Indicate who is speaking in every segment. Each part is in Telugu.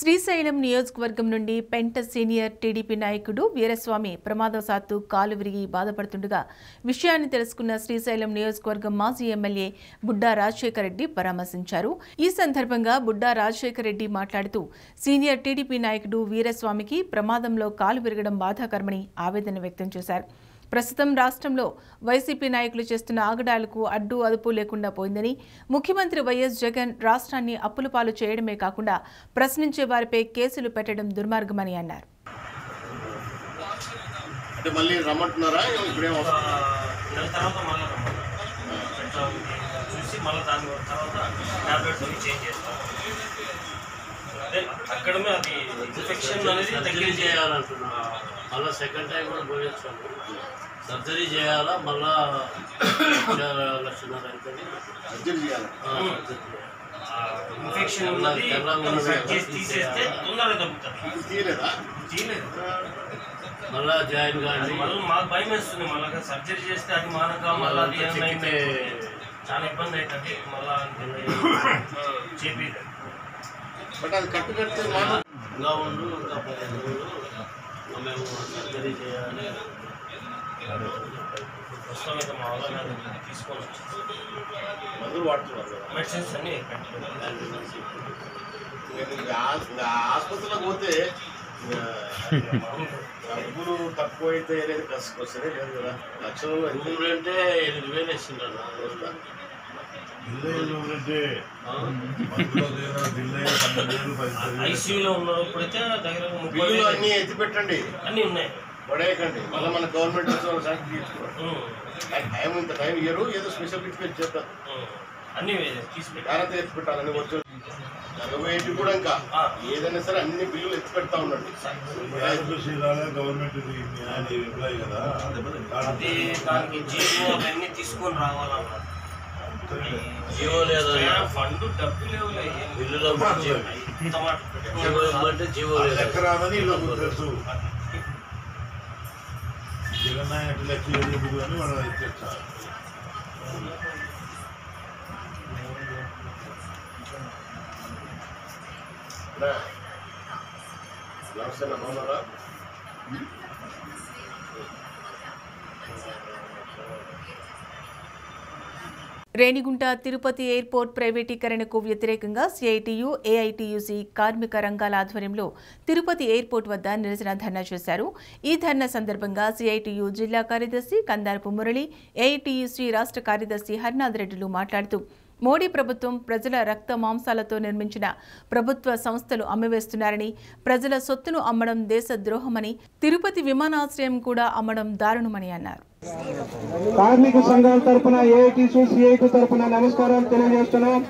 Speaker 1: శ్రీశైలం నియోజకవర్గం నుండి పెంట సీనియర్ టీడీపీ నాయకుడు వీరస్వామి ప్రమాదవశాత్తు కాలు విరిగి బాధపడుతుండగా విషయాన్ని తెలుసుకున్న శ్రీశైలం నియోజకవర్గం మాజీ ఎమ్మెల్యే బుడ్డా రాజశేఖర రెడ్డి పరామర్శించారు ఈ సందర్భంగా బుడ్డా రాజశేఖర రెడ్డి మాట్లాడుతూ సీనియర్ టీడీపీ నాయకుడు వీరస్వామికి ప్రమాదంలో కాలు విరగడం బాధాకరమని ఆవేదన వ్యక్తం చేశారు ప్రస్తుతం రాష్ట్రంలో వైసీపీ నాయకులు చేస్తున్న ఆగడాలకు అడ్డు అదుపు లేకుండా పోయిందని ముఖ్యమంత్రి వైఎస్ జగన్ రాష్ట్రాన్ని అప్పుల పాలు చేయడమే కాకుండా ప్రశ్నించే వారిపై కేసులు పెట్టడం దుర్మార్గమని అన్నారు
Speaker 2: అంటే మళ్ళీ రమ్మంటున్నారా ఇప్పుడేం
Speaker 3: ఒక నెల తర్వాత మళ్ళీ ఎట్లా ఉంది చూసి మళ్ళీ దాని తర్వాత టాబ్లెట్స్ అవి చేంజ్ చేస్తాం అదే అక్కడమే అది ఇన్ఫెక్షన్ అనేది
Speaker 4: సర్జరీ
Speaker 3: తగ్గించి
Speaker 4: చేయాలంటున్నా మళ్ళీ సెకండ్ టైం కూడా పోయొచ్చాము సర్జరీ చేయాలా మళ్ళా లక్ష లక్షన్నర అవుతుంది
Speaker 2: సర్జరీ చేయాలి
Speaker 4: ఆ, సర్జరీ చేయాలి.
Speaker 3: ఇన్ఫెక్షన్ ఉన్నది
Speaker 4: తెల్లగా
Speaker 3: కట్ చేసి తీసేస్తే తొందరగా తగ్గుతుంది
Speaker 2: ఇది తీయలేదా
Speaker 3: తీయలేదు
Speaker 4: మళ్ళా జాయిన్ కానీ
Speaker 3: మళ్ళీ మాకు భయం వేస్తుంది మళ్ళీ సర్జరీ చేస్తే అది మానక మళ్ళీ అది ఏమైతే చాలా ఇబ్బంది అవుతుంది మళ్ళీ చేపి
Speaker 2: బట్ అది కట్టు కడితే మనం
Speaker 4: ఇంకా ఉండు ఇంకా పదిహేను రోజులు మేము సర్జరీ చేయాలి
Speaker 3: ప్రస్తుతం అయితే మా వల్ల కాదు. తీసుకొని వచ్చి
Speaker 2: మందులు వాడుతున్నారు కదా
Speaker 3: మెడిసిన్స్ అన్ని కంటిన్యూ
Speaker 2: నేను ఇంకా ఆస్- ఇంకా ఆసుపత్రిలోకి పోతే ఇంకా డబ్బులు తక్కువ అయితే అనేది కష్టం వస్తేనే లేదు కదా లక్షలలో అయితే
Speaker 4: రూమ్ రెంటే ఎనిమిది వేలు ఇస్తుంటారు
Speaker 3: ఐసీయూలో ఉన్నప్పుడైతే దగ్గర ముప్పై
Speaker 2: బిల్లులు
Speaker 3: వేలు
Speaker 2: అన్నీ ఎత్తి పెట్టండి
Speaker 3: అన్నీ ఉన్నాయి
Speaker 2: పడేయకండి మళ్ళీ మన గవర్నమెంట్ శాంక్షన్ తీసుకోండి
Speaker 3: ఉమ్,
Speaker 2: టైం ఇంత టైం ఇయ్యరు ఏదో స్పెషల్ రిక్వెస్ట్ చేస్తారు
Speaker 3: ఉమ్. అన్నీ తీసి పెట్టి
Speaker 2: జాగ్రత్త ఎత్తి పెట్టాలని వచ్చి గవర్నమెంట్ కూడా ఇంకా ఏదైనా సరే అన్ని బిల్లులు ఎత్తి పెడతా ఉండండి
Speaker 5: గవర్నమెంట్ ఎంప్లాయీ కదా
Speaker 3: అది దానికి జీవో అవన్నీ తీసుకొని రావాలన్నారు
Speaker 4: జీవో లేదా
Speaker 3: ఫండ్ డబ్బు లేవు
Speaker 4: బిల్లులో జీవో జీవో ఇవ్వమంటే జీవో లేదు
Speaker 5: లెక్క రాదని వీళ్ళకు తెలుసు జగన్ ఎట్లా లెక్క చేయలేదు అని వాళ్ళు ఇచ్చేస్తారు
Speaker 2: నమస్తే నమ్మన్నారా
Speaker 1: రేణిగుంట తిరుపతి ఎయిర్పోర్ట్ ప్రైవేటీకరణకు వ్యతిరేకంగా సిఐటియు ఏఐటియుసి కార్మిక రంగాల ఆధ్వర్యంలో తిరుపతి ఎయిర్పోర్ట్ వద్ద నిరసన ధర్నా చేశారు ఈ ధర్నా సందర్భంగా సిఐటియు జిల్లా కార్యదర్శి కందారపు మురళి ఏఐటియుసి రాష్ట్ర కార్యదర్శి హర్నాథ్ రెడ్డిలు మాట్లాడుతూ మోడీ ప్రభుత్వం ప్రజల రక్త మాంసాలతో నిర్మించిన ప్రభుత్వ సంస్థలు అమ్మివేస్తున్నారని ప్రజల సొత్తును అమ్మడం దేశ ద్రోహమని తిరుపతి విమానాశ్రయం కూడా అమ్మడం దారుణమని అన్నారు
Speaker 6: కార్మిక సంఘాల తరపున ఏఐటీసీ సిఐటి తరపున నమస్కారాలు తెలియజేస్తున్నాం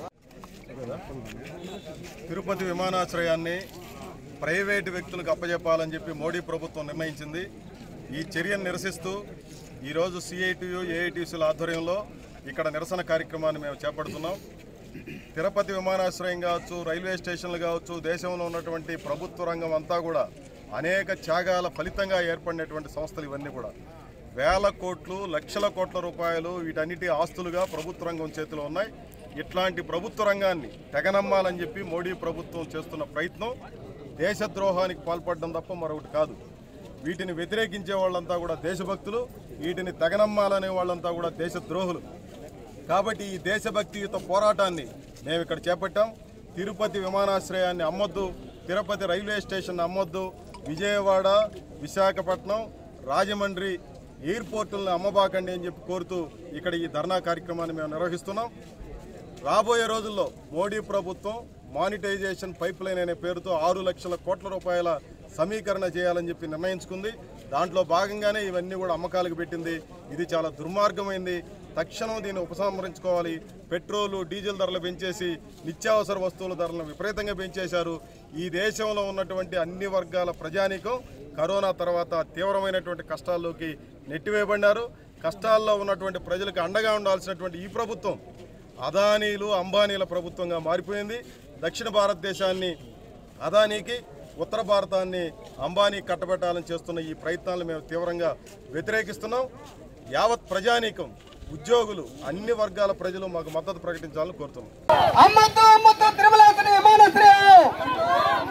Speaker 7: తిరుపతి విమానాశ్రయాన్ని ప్రైవేటు వ్యక్తులకు అప్పజెప్పాలని చెప్పి మోడీ ప్రభుత్వం నిర్ణయించింది ఈ చర్యను నిరసిస్తూ ఈరోజు సిఐటియు ఏఐటీసీల ఆధ్వర్యంలో ఇక్కడ నిరసన కార్యక్రమాన్ని మేము చేపడుతున్నాం తిరుపతి విమానాశ్రయం కావచ్చు రైల్వే స్టేషన్లు కావచ్చు దేశంలో ఉన్నటువంటి ప్రభుత్వ రంగం అంతా కూడా అనేక త్యాగాల ఫలితంగా ఏర్పడినటువంటి సంస్థలు ఇవన్నీ కూడా వేల కోట్లు లక్షల కోట్ల రూపాయలు వీటన్నిటి ఆస్తులుగా ప్రభుత్వ రంగం చేతిలో ఉన్నాయి ఇట్లాంటి ప్రభుత్వ రంగాన్ని తెగనమ్మాలని చెప్పి మోడీ ప్రభుత్వం చేస్తున్న ప్రయత్నం దేశద్రోహానికి పాల్పడడం తప్ప మరొకటి కాదు వీటిని వ్యతిరేకించే వాళ్ళంతా కూడా దేశభక్తులు వీటిని తెగనమ్మాలనే వాళ్ళంతా కూడా దేశద్రోహులు కాబట్టి ఈ దేశభక్తియుత పోరాటాన్ని మేము ఇక్కడ చేపట్టాం తిరుపతి విమానాశ్రయాన్ని అమ్మొద్దు తిరుపతి రైల్వే స్టేషన్ అమ్మొద్దు విజయవాడ విశాఖపట్నం రాజమండ్రి ఎయిర్పోర్టులను అమ్మబాకండి అని చెప్పి కోరుతూ ఇక్కడ ఈ ధర్నా కార్యక్రమాన్ని మేము నిర్వహిస్తున్నాం రాబోయే రోజుల్లో మోడీ ప్రభుత్వం మానిటైజేషన్ పైప్ లైన్ అనే పేరుతో ఆరు లక్షల కోట్ల రూపాయల సమీకరణ చేయాలని చెప్పి నిర్ణయించుకుంది దాంట్లో భాగంగానే ఇవన్నీ కూడా అమ్మకాలకు పెట్టింది ఇది చాలా దుర్మార్గమైంది తక్షణం దీన్ని ఉపసంహరించుకోవాలి పెట్రోలు డీజిల్ ధరలు పెంచేసి నిత్యావసర వస్తువుల ధరలను విపరీతంగా పెంచేశారు ఈ దేశంలో ఉన్నటువంటి అన్ని వర్గాల ప్రజానీకం కరోనా తర్వాత తీవ్రమైనటువంటి కష్టాల్లోకి నెట్టివేయబడినారు కష్టాల్లో ఉన్నటువంటి ప్రజలకు అండగా ఉండాల్సినటువంటి ఈ ప్రభుత్వం అదానీలు అంబానీల ప్రభుత్వంగా మారిపోయింది దక్షిణ భారతదేశాన్ని అదానీకి ఉత్తర భారతాన్ని అంబానీ కట్టబెట్టాలని చేస్తున్న ఈ ప్రయత్నాలను మేము తీవ్రంగా వ్యతిరేకిస్తున్నాం యావత్ ప్రజానీకం ఉద్యోగులు అన్ని వర్గాల ప్రజలు మాకు మద్దతు ప్రకటించాలని కోరుతున్నాం
Speaker 6: అమ్మద్దు అమ్మద్దు తిరుమలాసన విమానాశ్రయం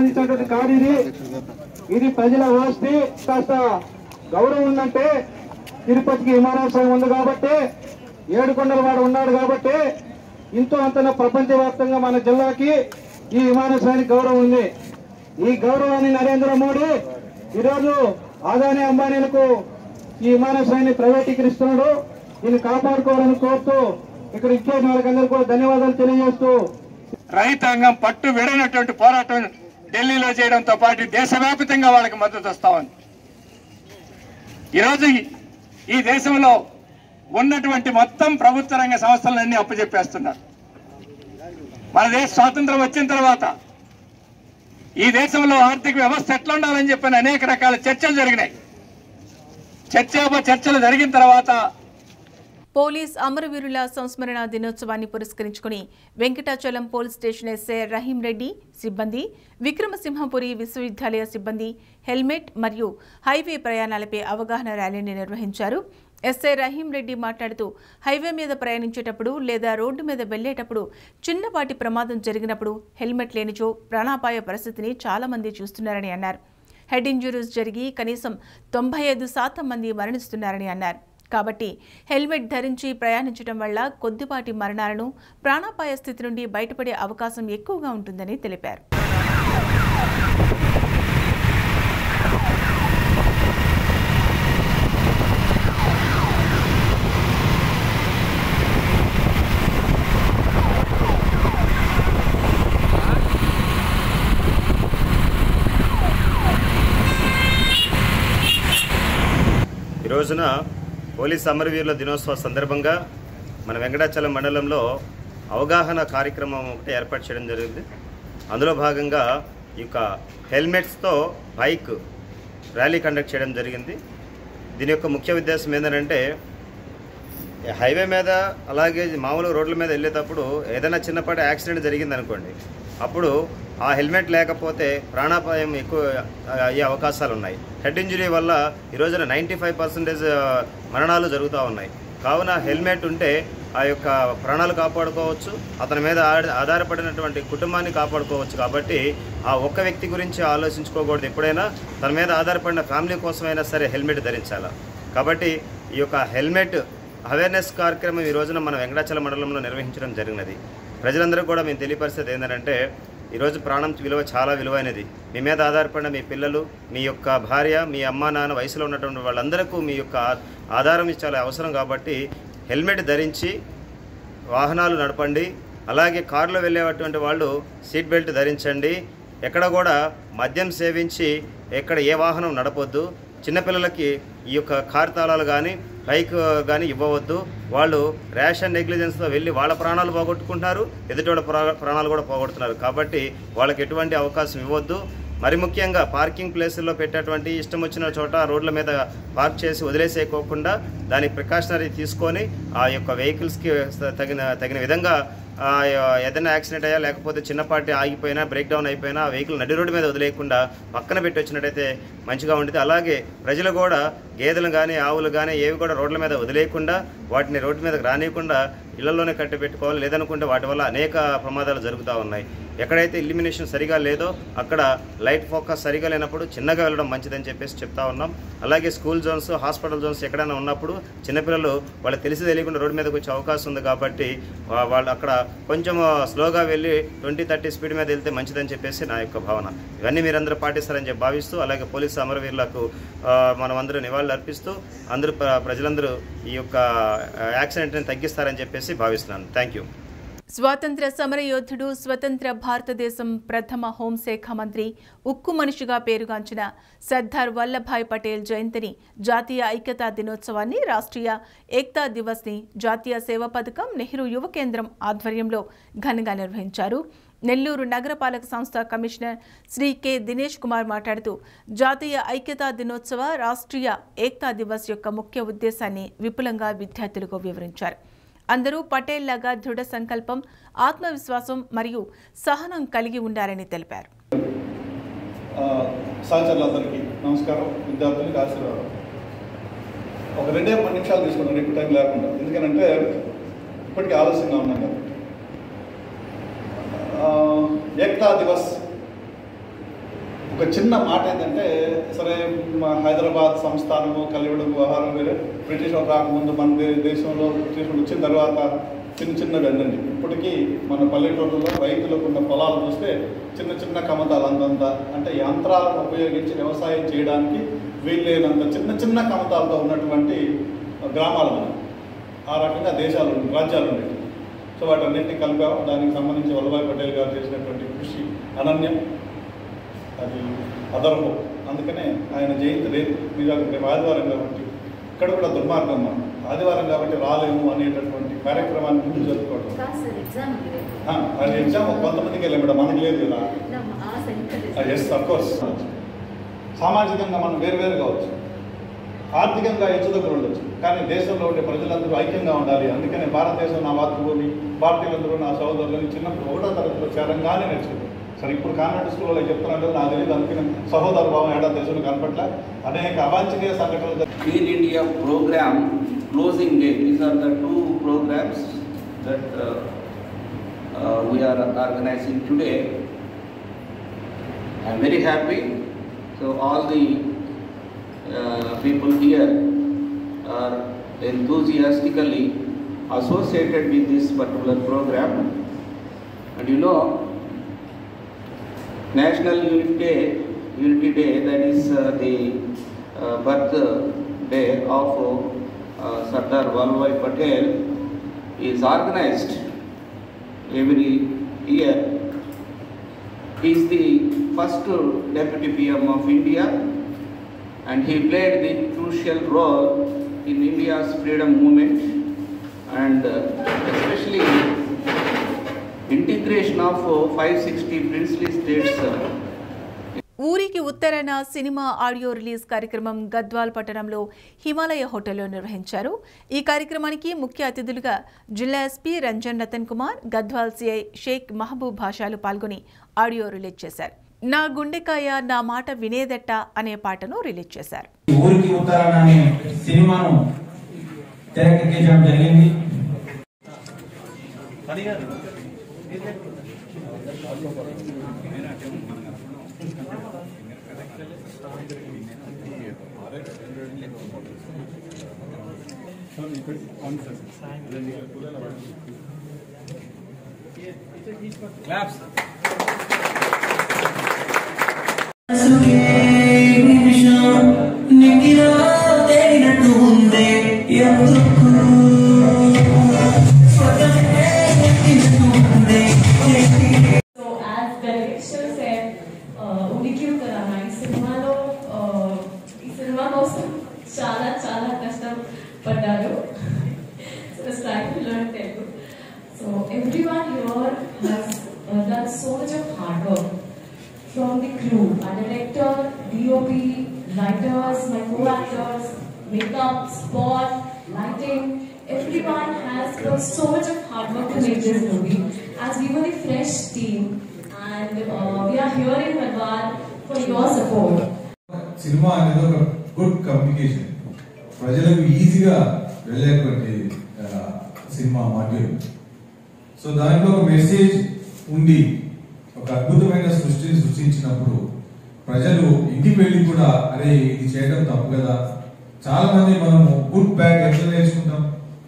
Speaker 6: సంబంధించినటువంటి కాదు ఇది ఇది ప్రజల ఆస్తి కాస్త గౌరవం ఉందంటే తిరుపతికి విమానాశ్రయం ఉంది కాబట్టి ఏడుకొండల వాడు ఉన్నాడు కాబట్టి ఇంతో అంతన ప్రపంచవ్యాప్తంగా మన జిల్లాకి ఈ విమానాశ్రయానికి గౌరవం ఉంది ఈ గౌరవాన్ని నరేంద్ర మోడీ ఈరోజు ఆదాని అంబానీలకు ఈ విమానాశ్రయాన్ని ప్రైవేటీకరిస్తున్నాడు దీన్ని కాపాడుకోవాలని కోరుతూ ఇక్కడ ఇచ్చే వాళ్ళకందరూ కూడా ధన్యవాదాలు తెలియజేస్తూ
Speaker 8: రైతాంగం పట్టు విడనటువంటి పోరాటం ఢిల్లీలో చేయడంతో పాటు దేశవ్యాప్తంగా వాళ్ళకి మద్దతు వస్తా ఉంది ఈరోజు ఈ- ఈ దేశంలో ఉన్నటువంటి మొత్తం ప్రభుత్వ రంగ సంస్థలన్నీ అప్పచెప్పేస్తున్నారు మన దేశ స్వాతంత్రం వచ్చిన తర్వాత ఈ దేశంలో ఆర్థిక వ్యవస్థ ఎట్లా ఉండాలని చెప్పిన అనేక రకాల చర్చలు జరిగినాయి చర్చ చర్చలు జరిగిన తర్వాత
Speaker 1: పోలీస్ అమరవీరుల సంస్మరణ దినోత్సవాన్ని పురస్కరించుకుని Venkatachalam police station SI Rahim Reddy సిబ్బంది విక్రమసింహపురి విశ్వవిద్యాలయ సిబ్బంది హెల్మెట్ మరియు హైవే ప్రయాణాలపై అవగాహన ర్యాలీని నిర్వహించారు ఎస్ఐ రహీం రెడ్డి మాట్లాడుతూ హైవే మీద ప్రయాణించేటప్పుడు లేదా రోడ్డు మీద వెళ్లేటప్పుడు చిన్నపాటి ప్రమాదం జరిగినప్పుడు హెల్మెట్ లేనిచో ప్రాణాపాయ పరిస్థితిని చాలా మంది చూస్తున్నారని అన్నారు హెడ్ ఇంజురీస్ జరిగి కనీసం తొంభై ఐదు శాతం మంది మరణిస్తున్నారని అన్నారు కాబట్టి హెల్మెట్ ధరించి ప్రయాణించడం వల్ల కొద్దిపాటి మరణాలను ప్రాణాపాయ స్థితి నుండి బయటపడే అవకాశం ఎక్కువగా ఉంటుందని తెలిపారు
Speaker 9: ఈ రోజున పోలీస్ అమరవీరుల దినోత్సవ సందర్భంగా మన వెంకటాచలం మండలంలో అవగాహన కార్యక్రమం ఒకటి ఏర్పాటు చేయడం జరిగింది అందులో భాగంగా ఈ యొక్క హెల్మెట్స్తో బైక్ ర్యాలీ కండక్ట్ చేయడం జరిగింది దీని యొక్క ముఖ్య ఉద్దేశం ఏంటంటే హైవే మీద అలాగే మామూలు రోడ్ల మీద వెళ్ళేటప్పుడు ఏదైనా చిన్నపాటి యాక్సిడెంట్ జరిగింది అనుకోండి అప్పుడు ఆ హెల్మెట్ లేకపోతే ప్రాణాపాయం ఎక్కువ అయ్యే అవకాశాలు ఉన్నాయి హెడ్ ఇంజరీ వల్ల ఈ రోజున నైంటీ ఫైవ్ పర్సెంటేజ్ మరణాలు జరుగుతూ ఉన్నాయి కావున హెల్మెట్ ఉంటే ఆ యొక్క ప్రాణాలు కాపాడుకోవచ్చు అతని మీద ఆడ- ఆధారపడినటువంటి కుటుంబాన్ని కాపాడుకోవచ్చు కాబట్టి ఆ ఒక్క వ్యక్తి గురించి ఆలోచించుకోకూడదు ఎప్పుడైనా తన మీద ఆధారపడిన ఫ్యామిలీ కోసమైనా సరే హెల్మెట్ ధరించాలి కాబట్టి ఈ యొక్క హెల్మెట్ అవేర్నెస్ కార్యక్రమం ఈ రోజున మన వెంకటాచల మండలంలో నిర్వహించడం జరిగినది ప్రజలందరూ కూడా మేము తెలియపరిచేది ఏంటంటే ఈరోజు ప్రాణం విలువ చాలా విలువైనది మీ మీద ఆధారపడిన మీ పిల్లలు మీ యొక్క భార్య మీ అమ్మ నాన్న వయసులో ఉన్నటువంటి వాళ్ళందరికీ మీ యొక్క ఆ- ఆధారం చాలా అవసరం కాబట్టి హెల్మెట్ ధరించి వాహనాలు నడపండి అలాగే కారులో వెళ్ళేటువంటి వాళ్ళు సీట్ బెల్ట్ ధరించండి ఎక్కడ కూడా మద్యం సేవించి ఎక్కడ ఏ వాహనం నడపొద్దు చిన్నపిల్లలకి ఈ యొక్క కార్ తాళాలు కానీ బైక్ కానీ ఇవ్వవద్దు వాళ్ళు ర్యాష్ అండ్ నెగ్లిజెన్స్తో వెళ్ళి వాళ్ళ ప్రాణాలు పోగొట్టుకుంటున్నారు ఎదుటి ప్రా- ప్రాణాలు కూడా పోగొడుతున్నారు కాబట్టి వాళ్ళకి ఎటువంటి అవకాశం ఇవ్వద్దు మరి ముఖ్యంగా పార్కింగ్ ప్లేసుల్లో పెట్టేటువంటి ఇష్టం వచ్చిన చోట రోడ్ల మీద పార్క్ చేసి వదిలేసేయకోకుండా దాని ప్రికాషనరీ తీసుకొని ఆ యొక్క వెహికల్స్కి తగిన తగిన విధంగా ఆ, ఏదైనా యాక్సిడెంట్ అయ్యా లేకపోతే చిన్నపాటి ఆగిపోయినా బ్రేక్ డౌన్ అయిపోయినా ఆ వెహికల్ నడి రోడ్డు మీద వదిలేయకుండా పక్కన పెట్టి వచ్చినట్టయితే మంచిగా ఉంటుంది అలాగే ప్రజలు కూడా గేదెలు కానీ ఆవులు కానీ ఏవి కూడా రోడ్ల మీద వదిలేయకుండా వాటిని రోడ్డు మీదకి రానియకుండా ఇళ్లలోనే కట్టి పెట్టుకోవాలి లేదనుకుంటే వాటి వల్ల అనేక ప్రమాదాలు జరుగుతూ ఉన్నాయి ఎక్కడైతే ఇల్యూమినేషన్ సరిగా లేదో అక్కడ లైట్ ఫోకస్ సరిగా లేనప్పుడు చిన్నగా వెళ్ళడం మంచిదని చెప్పేసి చెప్తా ఉన్నాం అలాగే స్కూల్ జోన్స్ హాస్పిటల్ జోన్స్ ఎక్కడైనా ఉన్నప్పుడు చిన్నపిల్లలు వాళ్ళకి తెలిసి తెలియకుండా రోడ్డు మీదకి వచ్చే అవకాశం ఉంది కాబట్టి వా- వాళ్ళు అక్కడ కొంచెం స్లోగా వెళ్ళి ట్వంటీ థర్టీ స్పీడ్ మీద వెళ్తే మంచిదని చెప్పేసి నా యొక్క భావన ఇవన్నీ మీరందరూ పాటిస్తారని చెప్పి భావిస్తూ అలాగే పోలీసు అమరవీరులకు ఆ, మనం అందరూ నివాళులు అర్పిస్తూ అందరూ ప్ర- ప్రజలందరూ ఈ యొక్క ఆ, యాక్సిడెంట్ని తగ్గిస్తారని చెప్పేసి భావిస్తున్నాను థ్యాంక్ యూ
Speaker 1: స్వాతంత్ర సమరయోధుడు స్వతంత్ర భారతదేశం ప్రథమ హోంశాఖ మంత్రి ఉక్కు మనిషిగా పేరుగాంచిన సర్దార్ వల్లభాయ్ పటేల్ జయంతిని జాతీయ ఐక్యతా దినోత్సవాన్ని రాష్ట్రీయ ఏక్తా దివస్ని జాతీయ సేవా పథకం నెహ్రూ యువ కేంద్రం ఆధ్వర్యంలో ఘనంగా నిర్వహించారు నెల్లూరు నగరపాలక సంస్థ కమిషనర్ శ్రీ కె దినేష్ కుమార్ మాట్లాడుతూ జాతీయ ఐక్యతా దినోత్సవ రాష్ట్రీయ ఏక్తా దివస్ యొక్క ముఖ్య ఉద్దేశాన్ని విపులంగా విద్యార్థులకు వివరించారు అందరూ పటేల్ లాగా దృఢ సంకల్పం ఆత్మవిశ్వాసం మరియు సహనం కలిగి ఉండాలని తెలిపారు
Speaker 10: ఆ, సహచరులందరికీ నమస్కారం విద్యార్థులకు ఆశీర్వాదం ఒక రెండే పది నిమిషాలు తీసుకుంటాను ఎక్కువ టైం లేకుండా ఎందుకనంటే ఇప్పటికీ ఆలస్యంగా ఉన్నాం కదా ఆ, ఏక్తా దివస్ ఒక చిన్న మాట ఏంటంటే సరే మా హైదరాబాద్ సంస్థానము కలివిడం వ్యవహారం వేరే బ్రిటిష్ వాళ్ళు రాకముందు మన దే- దేశంలో బ్రిటిష్ వాళ్ళు వచ్చిన తర్వాత చిన్న చిన్నవి అన్నండి ఇప్పటికీ మన పల్లెటూళ్ళలో రైతులకు ఉన్న పొలాలు చూస్తే చిన్న చిన్న కమతాలు అంతంత అంటే యంత్రాలను ఉపయోగించి వ్యవసాయం చేయడానికి వీలైనంత చిన్న చిన్న కమతాలతో ఉన్నటువంటి గ్రామాలు ఉన్నాయి. ఆ రకంగా దేశాలు ఉన్నాయి, రాజ్యాలు ఉండేవి సో వాటన్నింటినీ కలిపాం దానికి సంబంధించి వల్లభాయ్ పటేల్ గారు చేసినటువంటి కృషి అనన్యం అది అదర్భం అందుకనే ఆయన జయంతి లేదు నిజాలు రేపు ఆదివారం కాబట్టి ఇక్కడ కూడా దుర్మార్గం మనం ఆదివారం కాబట్టి రాలేము అనేటటువంటి కార్యక్రమాన్ని ముందు జరుపుకోవడం
Speaker 11: ఎగ్జామ్ ఉంది
Speaker 10: ఆ, అది ఎగ్జామ్ కొంతమందికి వెళ్ళాం మేడం మనకి లేదు కదా
Speaker 11: ఆ సెంటర్
Speaker 10: ఎస్ కోర్స్ సామాజికంగా మనం వేరువేరు కావచ్చు ఆర్థికంగా హెచ్చుతగ్గులు ఉండొచ్చు కానీ దేశంలో ఉండే ప్రజలందరూ ఐక్యంగా ఉండాలి అందుకనే భారతదేశం నా మాతృభూమి భారతీయులందరూ నా సహోదరులని చిన్నప్పుడు ఒకటో తరగతిలో చేరంగానే నేర్చుకుంది సరే ఇప్పుడు కాన్వెంట్ స్కూల్లో చెప్తున్నాడు నాకు తెలియదు అందుకని సహోదర భావం ఏడా దేశంలో కనపట్ల అనేక అవాంఛనీయ సంఘటనలు జరిగాయి.
Speaker 12: Clean India program closing day. These are the two programs that uh, uh, we are organizing today. I am very happy. So all the uh, people here are enthusiastically associated with this particular program. And you know, National Unity Day, Unity Day, that is uh, the uh, birthday of uh, Sardar Vallabhbhai Patel, is organized every year. He is the first Deputy PM of India and he played the crucial role in India's freedom movement and uh, especially integration of uh, 560 princely states uh,
Speaker 1: ఊరికి ఉత్తరాన సినిమా ఆడియో రిలీజ్ కార్యక్రమం గద్వాల్ పట్టణంలో హిమాలయ హోటల్లో నిర్వహించారు ఈ కార్యక్రమానికి ముఖ్య అతిథులుగా జిల్లా ఎస్పీ రంజన్ రతన్ కుమార్ గద్వాల్ సిఐ షేక్ మహబూబ్ భాషాలు పాల్గొని ఆడియో రిలీజ్ చేశారు నా గుండెకాయ నా మాట వినేదట్ట అనే పాటను రిలీజ్ చేశారు
Speaker 13: ఊరికి ఉత్తరాన అనే సినిమాను తెరకెక్కించడం జరిగింది
Speaker 14: సో యాజ్ డైరెక్టర్ సార్ ఉనికి ఉత్తరాన ఈ సినిమాలో uh, ఈ సినిమా కోసం చాలా చాలా కష్టపడ్డారు so strike learn Telugu so everyone here has done so much of hard work from the crew uh director DOP writers my co actors makeup spot lighting everyone has put so much of hard work to make this movie as we were the fresh team and uh, we are here in Malwar for your support.
Speaker 15: Cinema అనేది ఒక గుడ్ కమ్యూనికేషన్ ప్రజలకు ఈజీగా వెళ్ళేటువంటి ఆ, సినిమా మాడ్యూల్ సో దాంట్లో ఒక మెసేజ్ ఉండి ఒక అద్భుతమైన సృష్టిని సృష్టించినప్పుడు ప్రజలు ఇంటికి వెళ్ళి కూడా అరే ఇది చేయడం తప్పు కదా చాలా మంది మనము గుడ్ బ్యాడ్ ఎట్లా నేర్చుకుంటాం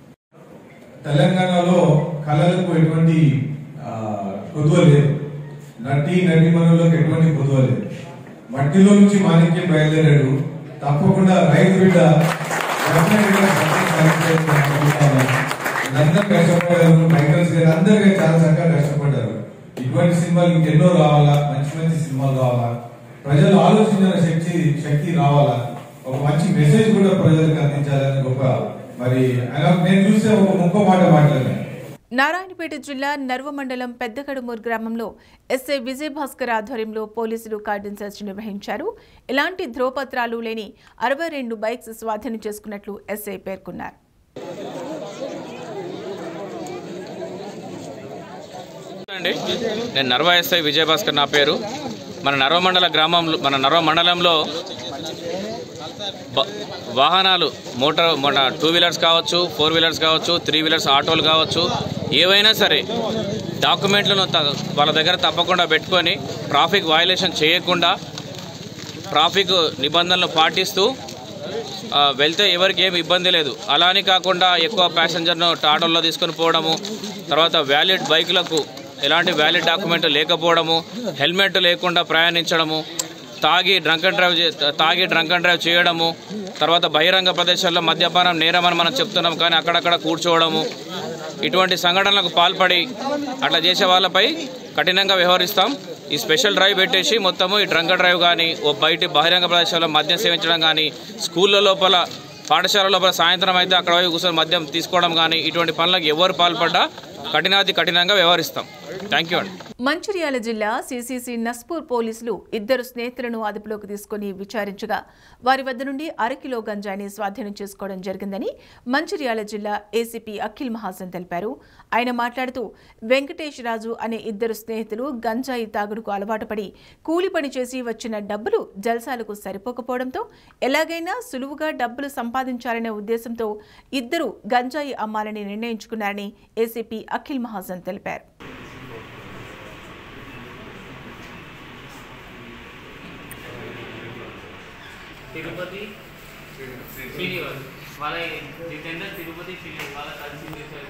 Speaker 15: తెలంగాణలో కళలకు ఎటువంటి ఆ, కొదువ లేదు నటి నటిమణులకు ఎటువంటి కొదువ లేదు మట్టిలో నుంచి మాణిక్యం బయలుదేరాడు తప్పకుండా రైతు బిడ్డ definitely గా success సాధించేటువంటి అనుకుంటున్నాను. వీళ్ళందరూ కష్టపడ్డారు రైటర్స్ గారు అందరూ చాలా చక్కగా కష్టపడ్డారు ఇటువంటి సినిమాలు ఇంకెన్నో రావాలా మంచి మంచి సినిమాలు రావాలా ప్రజలు ఆలోచించిన శక్తి శక్తి రావాలా ఒక మంచి మెసేజ్ కూడా ప్రజలకు అందించాలని గొప్ప మరి అలా నేను చూస్తే ఒక ముక్క మాట మాట్లాడాను
Speaker 1: నారాయణపేట జిల్లా నర్వ మండలం పెద్దకడుమూరు గ్రామంలో ఎస్ఐ విజయభాస్కర్ ఆధ్వర్యంలో పోలీసులు కార్డన్ సెర్చ్ నిర్వహించారు ఎలాంటి ధ్రువపత్రాలు లేని అరవై రెండు బైక్స్ స్వాధీనం చేసుకున్నట్లు ఎస్ఐ పేర్కొన్నారు
Speaker 16: అండి నేను నర్వ ఎస్ఐ విజయభాస్కర్ నా పేరు మన నర్వ మండల గ్రామంలో మన నర్వ మండలంలో బ- వాహనాలు మోటార్ మన టూ వీలర్స్ కావచ్చు ఫోర్ వీలర్స్ కావచ్చు త్రీ వీలర్స్ ఆటోలు కావచ్చు ఏవైనా సరే డాక్యుమెంట్లను త- వాళ్ళ దగ్గర తప్పకుండా పెట్టుకొని ట్రాఫిక్ వయలేషన్ చేయకుండా ట్రాఫిక్ నిబంధనలు పాటిస్తూ ఆ, వెళ్తే ఎవరికి ఏమి ఇబ్బంది లేదు అలా అని కాకుండా ఎక్కువ ప్యాసింజర్ను ఆటోల్లో తీసుకొని పోవడము తర్వాత వ్యాలిడ్ బైకులకు ఎలాంటి వ్యాలిడ్ డాక్యుమెంట్ లేకపోవడము హెల్మెట్ లేకుండా ప్రయాణించడము తాగి డ్రంక్ అండ్ డ్రైవ్ చే- తాగి డ్రంక్ అండ్ డ్రైవ్ చేయడము తర్వాత బహిరంగ ప్రదేశాల్లో మద్యపానం నేరమని మనం చెప్తున్నాం కానీ అక్కడక్కడ కూర్చోవడము ఇటువంటి సంఘటనలకు పాల్పడి అట్లా చేసే వాళ్ళపై కఠినంగా వ్యవహరిస్తాం ఈ స్పెషల్ డ్రైవ్ పెట్టేసి మొత్తము ఈ డ్రంక్ అండ్ డ్రైవ్ కానీ ఓ బయట బహిరంగ ప్రదేశాల్లో మద్యం సేవించడం కానీ స్కూళ్ళ లోపల పాఠశాల లోపల సాయంత్రం అయితే అక్కడ పోయి కూర్చొని మద్యం తీసుకోవడం కానీ ఇటువంటి పనులకు ఎవరు పాల్పడ్డా కఠినాతి కఠినంగా వ్యవహరిస్తాం థ్యాంక్ యూ అండి
Speaker 1: మంచిర్యాల జిల్లా సిసిసి నస్పూర్ పోలీసులు ఇద్దరు స్నేహితులను అదుపులోకి తీసుకుని విచారించగా వారి వద్ద నుండి అరకిలో గంజాయిని స్వాధీనం చేసుకోవడం జరిగిందని మంచిర్యాల జిల్లా ఏసీపీ అఖిల్ మహాజన్ తెలిపారు ఆయన మాట్లాడుతూ వెంకటేష్ రాజు అనే ఇద్దరు స్నేహితులు గంజాయి తాగుడుకు అలవాటు పడి కూలి పని చేసి వచ్చిన డబ్బులు జల్సాలకు సరిపోకపోవడంతో ఎలాగైనా సులువుగా డబ్బులు సంపాదించాలనే ఉద్దేశంతో ఇద్దరు గంజాయి అమ్మాలని నిర్ణయించుకున్నారని ఏసీపీ అఖిల్ మహాజన్ తెలిపారు
Speaker 17: తిరుపతి శ్రీనివాస్ వాళ్ళ జితేందర్ తిరుపతి శ్రీనివాస్ వాళ్ళ కలిసి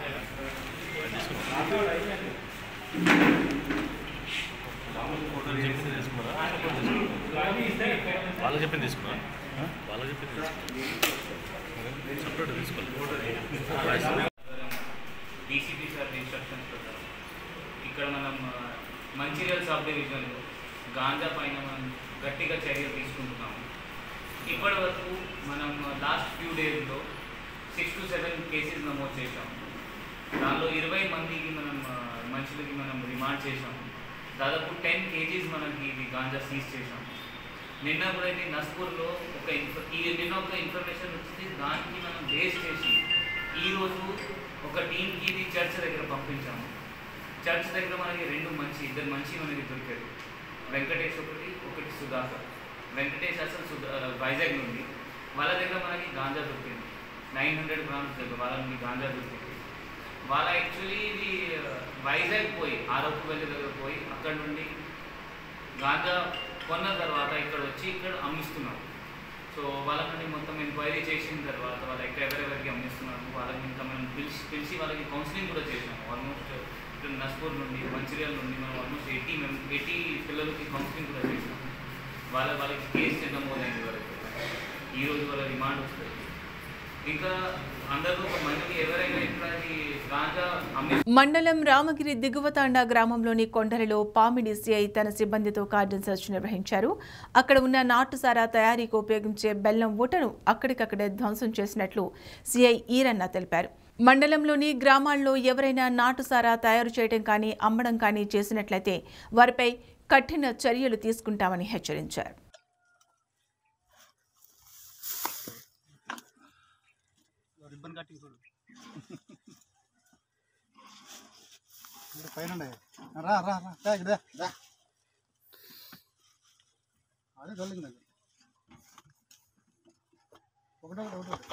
Speaker 3: వాళ్ళు చెప్పింది తీసుకున్నా వాళ్ళు చెప్పింది సపరేట్ తీసుకోవాలి
Speaker 17: డీసీపీ సార్ ఇన్స్ట్రక్షన్స్ ప్రకారం ఇక్కడ మనం ఆ, మంచిర్యాల సబ్ డివిజన్లో గాంజా పైన మనం గట్టిగా చర్యలు తీసుకుంటున్నాము ఇప్పటి వరకు మనం లాస్ట్ ఫ్యూ డేస్లో సిక్స్ టు సెవెన్ కేసెస్ నమోదు చేశాము దానిలో ఇరవై మందికి మనం ఆ, మనుషులకి మనం రిమాండ్ చేశాము దాదాపు టెన్ కేజీస్ మనకి ఇది గాంజా సీజ్ చేశాము నిన్న కూడా ఇది నస్పూర్లో ఒక ఇన్ఫ ఈ నిన్న ఒక ఇన్ఫర్మేషన్ వచ్చింది దానికి మనం బేస్ చేసి ఈరోజు ఒక టీంకి ఇది చర్చ్ దగ్గర పంపించాము చర్చ్ దగ్గర మనకి రెండు మంచి ఇద్దరు మంచి మనకి దొరికారు వెంకటేష్ ఒకటి ఒకటి సుధాకర్ వెంకటేష్ అసలు సుధా వైజాగ్ నుండి వాళ్ళ దగ్గర మనకి గాంజా దొరికింది నైన్ హండ్రెడ్ గ్రామ్స్ దగ్గర వాళ్ళ నుండి గాంజా దొరికింది వాళ్ళ యాక్చువల్లీ ఇది వైజాగ్ పోయి ఆరోపు వెళ్ళి దగ్గర పోయి అక్కడ నుండి గాంజా కొన్న తర్వాత ఇక్కడ వచ్చి ఇక్కడ అమ్మిస్తున్నాం సో వాళ్ళ నుండి మొత్తం ఎంక్వైరీ చేసిన తర్వాత వాళ్ళు ఎక్కడ ఎవరెవరికి అమ్మిస్తున్నారు వాళ్ళకి ఇంకా మనం పిలిచి పిలిచి వాళ్ళకి కౌన్సిలింగ్ కూడా చేసాము ఆల్మోస్ట్ ఇక్కడ నస్పూర్ నుండి మంచిర్యాల నుండి మనం ఆల్మోస్ట్ ఎయిటీ మెం ఎయిటీ పిల్లలకి కౌన్సిలింగ్ కూడా చేసాము వాళ్ళ వాళ్ళకి కేసు నమోదైంది వరకు ఈ రోజు వాళ్ళ రిమాండ్ వస్తుంది ఇంకా అందరూ మందికి ఎవరైనా ఇక్కడ ఈ గాంజా అమ్మి
Speaker 1: మండలం రామగిరి దిగువతాండా గ్రామంలోని కొండలలో పామిడి సిఐ తన సిబ్బందితో కార్డన్ సెర్చ్ నిర్వహించారు అక్కడ ఉన్న నాటుసారా తయారీకి ఉపయోగించే బెల్లం ఊటను అక్కడికక్కడే ధ్వంసం చేసినట్లు సిఐ ఈరన్న తెలిపారు మండలంలోని గ్రామాల్లో ఎవరైనా నాటుసారా తయారు చేయడం కానీ అమ్మడం కానీ చేసినట్లయితే వారిపై కఠిన చర్యలు తీసుకుంటామని హెచ్చరించారు
Speaker 18: రిబ్బన్ కట్టింగ్ చూడు ఇక్కడ పైన ఉన్నాయి. రా రా రా దా ఇక్కడ దా, దా అదే తొలగింది అది ఒకటి ఒకటి ఒకటి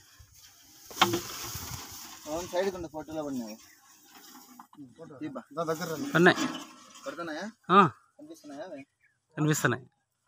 Speaker 19: అవును సైడ్ కొండ ఫోటోలో పడినాయి
Speaker 18: ఫోటో దా దగ్గర రండి.
Speaker 20: ఉన్నాయి.
Speaker 19: పడుతున్నాయా
Speaker 20: ఆ.
Speaker 19: కనిపిస్తున్నాయా అవి?
Speaker 20: కనిపిస్తున్నాయి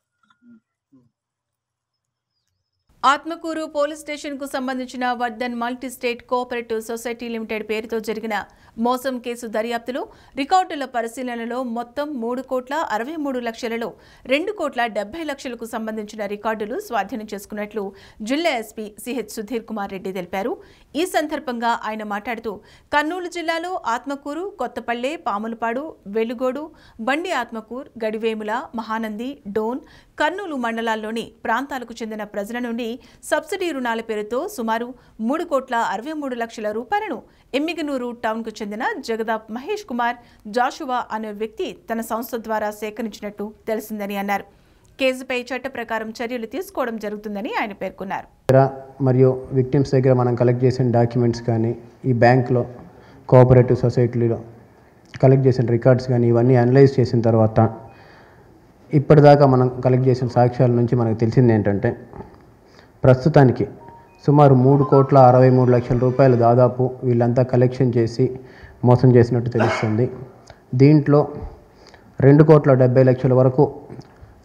Speaker 1: ఆత్మకూరు పోలీస్ స్టేషన్ కు సంబంధించిన Vardhan multi state cooperative society limited పేరుతో జరిగిన మోసం కేసు దర్యాప్తులో రికార్డుల పరిశీలనలో మొత్తం మూడు కోట్ల అరవై మూడు లక్షలలో రెండు కోట్ల డెబ్బై లక్షలకు సంబంధించిన రికార్డులు స్వాధీనం చేసుకున్నట్లు జిల్లా ఎస్పీ సిహెచ్ సుధీర్ కుమార్ రెడ్డి తెలిపారు ఈ సందర్భంగా ఆయన మాట్లాడుతూ కర్నూలు జిల్లాలో ఆత్మకూరు కొత్తపల్లె పాములపాడు వెలుగోడు బండి ఆత్మకూర్ గడివేముల మహానంది డోన్ కర్నూలు మండలాల్లోని ప్రాంతాలకు చెందిన ప్రజల నుండి సబ్సిడీ రుణాల పేరుతో సుమారు మూడు కోట్ల అరవై మూడు లక్షల రూపాయలను ఎమ్మిగనూరు టౌన్కు చెందిన జగదాప్ మహేష్ కుమార్ జాషువా అనే వ్యక్తి తన సంస్థ ద్వారా సేకరించినట్టు తెలిసిందని అన్నారు కేసుపై చట్ట ప్రకారం చర్యలు తీసుకోవడం జరుగుతుందని ఆయన పేర్కొన్నారు
Speaker 21: దగ్గర మరియు విక్టిమ్స్ దగ్గర మనం కలెక్ట్ చేసిన డాక్యుమెంట్స్ కానీ ఈ బ్యాంక్లో కోఆపరేటివ్ సొసైటీలో కలెక్ట్ చేసిన రికార్డ్స్ కానీ ఇవన్నీ అనలైజ్ చేసిన తర్వాత ఇప్పటిదాకా మనం కలెక్ట్ చేసిన సాక్ష్యాల నుంచి మనకు తెలిసింది ఏంటంటే ప్రస్తుతానికి సుమారు మూడు కోట్ల అరవై మూడు లక్షల రూపాయలు దాదాపు వీళ్ళంతా కలెక్షన్ చేసి మోసం చేసినట్టు తెలుస్తుంది దీంట్లో రెండు కోట్ల డెబ్బై లక్షల వరకు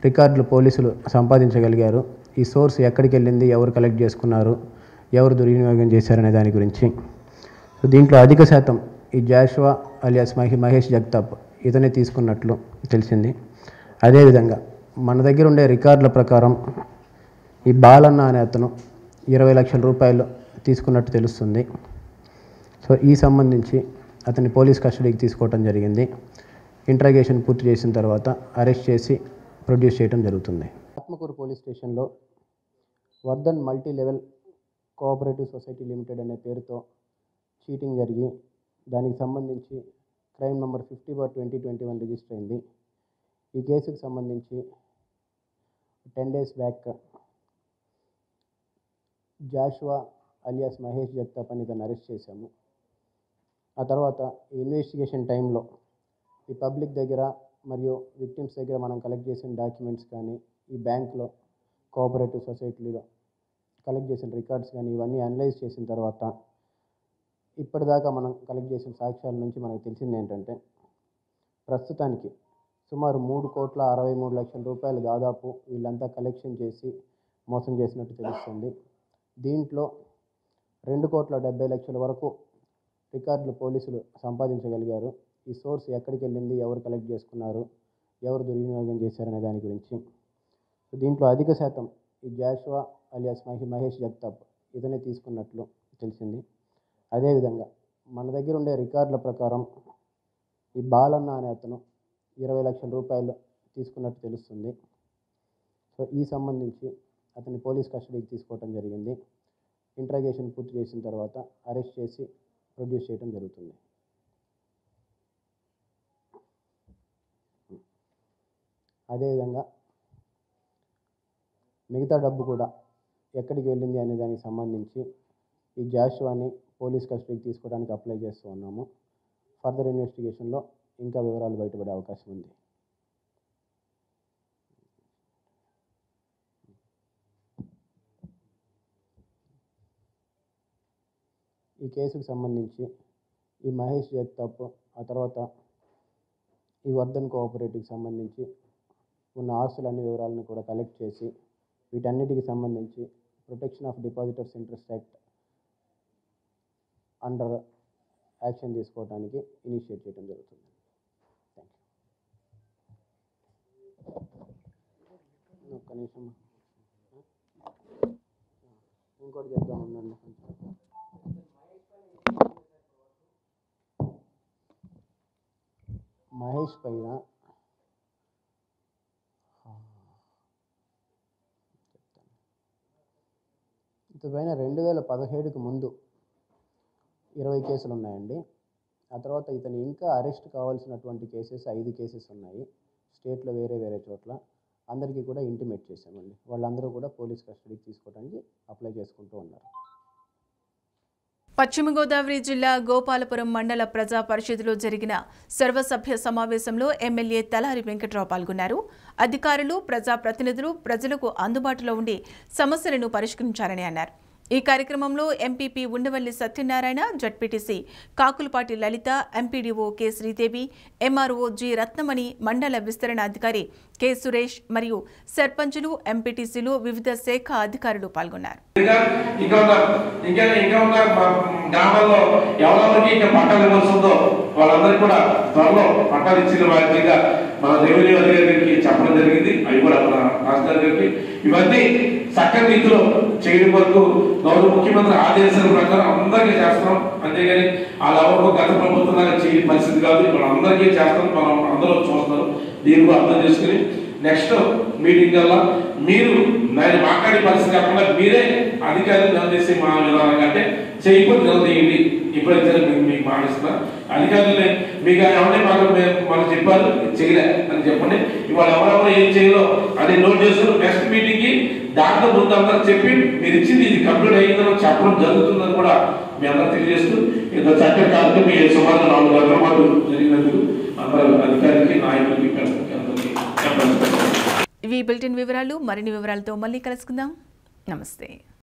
Speaker 21: రికార్డులు పోలీసులు సంపాదించగలిగారు ఈ సోర్స్ ఎక్కడికి వెళ్ళింది ఎవరు కలెక్ట్ చేసుకున్నారు ఎవరు దుర్వినియోగం చేశారనే దాని గురించి సో దీంట్లో అధిక శాతం ఈ జాషువా అలియాస్ మహి మహేష్ జగతాప్ ఇతనే తీసుకున్నట్లు తెలిసింది అదేవిధంగా మన దగ్గర ఉండే రికార్డుల ప్రకారం ఈ బాలన్న అనే అతను ఇరవై లక్షల రూపాయలు తీసుకున్నట్టు తెలుస్తుంది సో ఈ సంబంధించి అతన్ని పోలీస్ కస్టడీకి తీసుకోవడం జరిగింది ఇంట్రాగేషన్ పూర్తి చేసిన తర్వాత అరెస్ట్ చేసి ప్రొడ్యూస్ చేయడం జరుగుతుంది ఆత్మకూరు పోలీస్ స్టేషన్లో Vardhan multi level cooperative society limited అనే పేరుతో చీటింగ్ జరిగి దానికి సంబంధించి crime number fifty bar twenty twenty one register అయింది ఈ కేసుకు సంబంధించి ten days back Joshua alias Mahesh Jagtap అని ఇతను అరెస్ట్ చేశాము ఆ తర్వాత ఈ ఇన్వెస్టిగేషన్ టైంలో ఈ పబ్లిక్ దగ్గర మరియు విక్టిమ్స్ దగ్గర మనం కలెక్ట్ చేసిన డాక్యుమెంట్స్ కానీ ఈ బ్యాంక్లో కోఆపరేటివ్ సొసైటీలో కలెక్ట్ చేసిన రికార్డ్స్ కానీ ఇవన్నీ అనలైజ్ చేసిన తర్వాత ఇప్పటిదాకా మనం కలెక్ట్ చేసిన సాక్ష్యాల నుంచి మనకు తెలిసింది ఏంటంటే ప్రస్తుతానికి సుమారు మూడు కోట్ల అరవై మూడు లక్షల రూపాయలు దాదాపు వీళ్ళంతా కలెక్షన్ చేసి మోసం చేసినట్టు తెలుస్తుంది దీంట్లో రెండు కోట్ల డెబ్బై లక్షల వరకు రికార్డులు పోలీసులు సంపాదించగలిగారు ఈ సోర్స్ ఎక్కడికి వెళ్ళింది ఎవరు కలెక్ట్ చేసుకున్నారు ఎవరు దుర్వినియోగం చేశారనే దాని గురించి దీంట్లో అధిక శాతం ఈ జాషువా అలియాస్ మహి మహేష్ జగతాప్ ఇతనే తీసుకున్నట్లు తెలిసింది అదేవిధంగా మన దగ్గర ఉండే రికార్డుల ప్రకారం ఈ బాలన్న అనే అతను ఇరవై లక్షల రూపాయలు తీసుకున్నట్టు తెలుస్తుంది సో ఈ సంబంధించి అతన్ని పోలీస్ కస్టడీకి తీసుకోవడం జరిగింది ఇంట్రాగేషన్ పూర్తి చేసిన తర్వాత అరెస్ట్ చేసి ప్రొడ్యూస్ చేయడం జరుగుతుంది అదేవిధంగా మిగతా డబ్బు కూడా ఎక్కడికి వెళ్ళింది అనే దానికి సంబంధించి ఈ జాషువాని పోలీస్ కస్టడీకి తీసుకోవడానికి అప్లై చేస్తూ ఉన్నాము ఫర్దర్ ఇన్వెస్టిగేషన్లో ఇంకా వివరాలు బయటపడే అవకాశం ఉంది ఈ కేసుకు సంబంధించి ఈ మహేష్ జగతాప్ ఆ తర్వాత ఈ వర్ధన్ కోఆపరేటివ్కి సంబంధించి ఉన్న ఆస్తులన్ని వివరాలను కూడా కలెక్ట్ చేసి వీటన్నిటికి సంబంధించి protection of depositors interest act under action తీసుకోవడానికి ఇనిషియేట్ చేయడం జరుగుతుంది ఒక్క నిమిషం ఇంకోటి చెప్తాం ఉండండి కొంచెం మహేష్ పైన ఇతపైన రెండు వేల పదిహేడుకి ముందు ఇరవై కేసులు ఉన్నాయండి ఆ తర్వాత ఇతను ఇంకా అరెస్ట్ కావాల్సినటువంటి కేసెస్ ఐదు కేసెస్ ఉన్నాయి స్టేట్లో వేరే వేరే చోట్ల అందరికీ కూడా ఇంటిమేట్ చేశామండి వాళ్ళందరూ కూడా పోలీస్ కస్టడీకి తీసుకోవడానికి అప్లై చేసుకుంటూ ఉన్నారు
Speaker 1: పశ్చిమ గోదావరి జిల్లా గోపాలపురం మండల ప్రజా పరిషత్లో జరిగిన సర్వసభ్య సమావేశంలో ఎమ్మెల్యే తలారి వెంకట్రావు పాల్గొన్నారు అధికారులు ప్రజాప్రతినిధులు ప్రజలకు అందుబాటులో ఉండి సమస్యలను పరిష్కరించాలని అన్నారు ఈ కార్యక్రమంలో MPP Undavalli Satyanarayana ZPTC Kakulapati Lalitha MPDO K Sridevi MRO G Ratnamani మండల విస్తరణ అధికారి కె సురేష్ మరియు సర్పంచులు ఎంపీటీసీలు వివిధ శాఖ అధికారులు పాల్గొన్నారు
Speaker 8: ఇంకా ఉన్న ఇంకా ఇంకా ఉన్న మా గ్రామాల్లో ఎవరెవరికి ఇంకా పట్టాలు ఇవ్వాల్సి ఉందో వాళ్ళందరికీ కూడా త్వరలో పట్టాలు ఇచ్చిన వారిగా మన రెవెన్యూ అధికారికి చెప్పడం జరిగింది అవి కూడా మన రాష్ట్ర గారికి ఇవన్నీ చక్కని రీతిలో చేయడం వరకు గౌరవ ముఖ్యమంత్రి ఆదేశాల ప్రకారం అందరికీ చేస్తున్నాం అంతేగాని వాళ్ళ ఎవరికో గత ప్రభుత్వం లాగా చేయని పరిస్థితి కాదు ఇప్పుడు అందరికీ చేస్తాం మనం అందరూ చూస్తున్నారు దీన్ని కూడా అర్థం చేసుకుని నెక్స్ట్ మీటింగ్ వల్ల మీరు నేను మాట్లాడే పరిస్థితి కాకుండా మీరే అధికారులు నిలదీసి మా విధానం అంటే చేయకపోతే నిలదీయండి ఇప్పుడైతే మీకు మీకు మాటిస్తున్నా అధికారులే మీకు ఎవరి మాకు మాకు చెప్పారు ఇది చేయలే అని చెప్పండి ఇవాళ ఎవరెవరు ఏం చేయాలో అది నోట్ చేసుకుని నెక్స్ట్ మీటింగ్ కి దాంట్లో ముందు అందరూ చెప్పి మీరు ఇచ్చింది ఇది కంప్లీట్ అయిందని చెప్పడం జరుగుతుందని కూడా మీ అందరూ తెలియజేస్తూ ఇంత చక్కటి కార్యక్రమం ఈ సుమారు నాలుగు గంటల పాటు జరిగినందుకు అందరూ అధికారికి నాయకులకి అందరికీ చెప్పండి
Speaker 1: ఇవి బులెటిన్ వివరాలు మరిన్ని వివరాలతో మళ్ళీ కలుసుకుందాం నమస్తే